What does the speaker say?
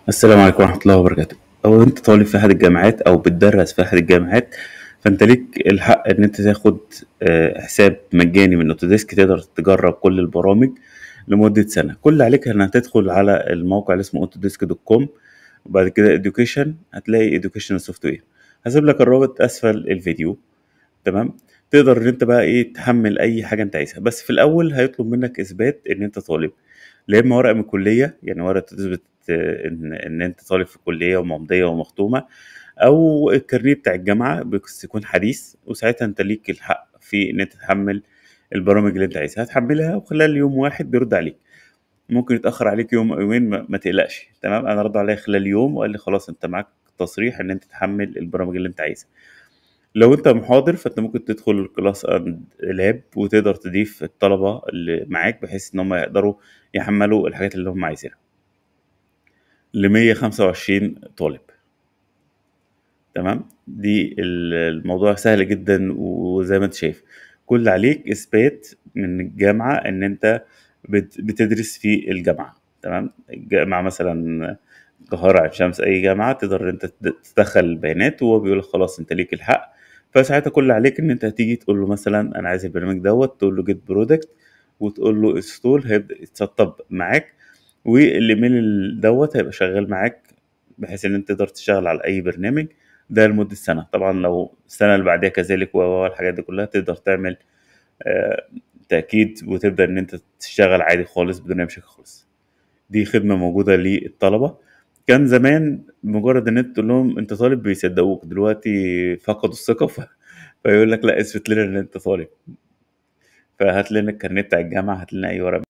السلام عليكم ورحمة الله وبركاته لو انت طالب في احد الجامعات او بتدرس في احد الجامعات فانت ليك الحق ان انت تاخد آه، حساب مجاني من اوتوديسك تقدر تجرب كل البرامج لمدة سنة كل اللي عليك ان هتدخل على الموقع اللي اسمه autodesk دوت كوم وبعد كده education هتلاقي education سوفت وير هسيب لك الرابط اسفل الفيديو تمام تقدر ان انت بقى ايه تحمل اي حاجة انت عايزها بس في الاول هيطلب منك اثبات ان انت طالب لا اما ورقة من الكلية يعني ورقة تثبت آه، ان ان انت طالب في الكلية وممضية ومختومة او الكارنيه بتاع الجامعه بس يكون حديث وساعتها انت ليك الحق في ان انت تحمل البرامج اللي انت عايزها هتحملها وخلال يوم واحد بيرد عليك ممكن يتاخر عليك يوم او يومين ما, ما تقلقش تمام انا رد عليا خلال يوم وقال لي خلاص انت معاك تصريح ان انت تحمل البرامج اللي انت عايزها لو انت محاضر فانت ممكن تدخل كلاس اند لاب وتقدر تضيف الطلبه اللي معاك بحيث ان هم يقدروا يحملوا الحاجات اللي هم عايزينها ل 125 طالب تمام دي ال- الموضوع سهل جدا وزي ما انت شايف كل اللي عليك اثبات من الجامعه ان انت بت- بتدرس في الجامعه تمام الجامعه مثلا القاهره عين شمس اي جامعه تقدر انت تد- تدخل البيانات وهو بيقول لك خلاص انت ليك الحق فساعتها كل اللي عليك ان انت هتيجي تقول له مثلا انا عايز البرنامج دوت تقول له جيت برودكت وتقول له انستول هيبدا يتسطب معاك والايميل ال- دوت هيبقى شغال معاك بحيث ان انت تقدر تشتغل على اي برنامج ده لمدة سنة طبعا لو السنة اللي بعدها كذلك و و- الحاجات دي كلها تقدر تعمل آه، تأكيد وتبدأ إن أنت تشتغل عادي خالص بدون أي مشاكل خالص دي خدمة موجودة للطلبة كان زمان مجرد إن أنت تقول لهم أنت طالب بيصدقوك دلوقتي فقدوا الثقة ف... فيقول لك لا اثبت لنا إن أنت طالب فهات لنا الكارنيه بتاع الجامعة هات لنا أي ورق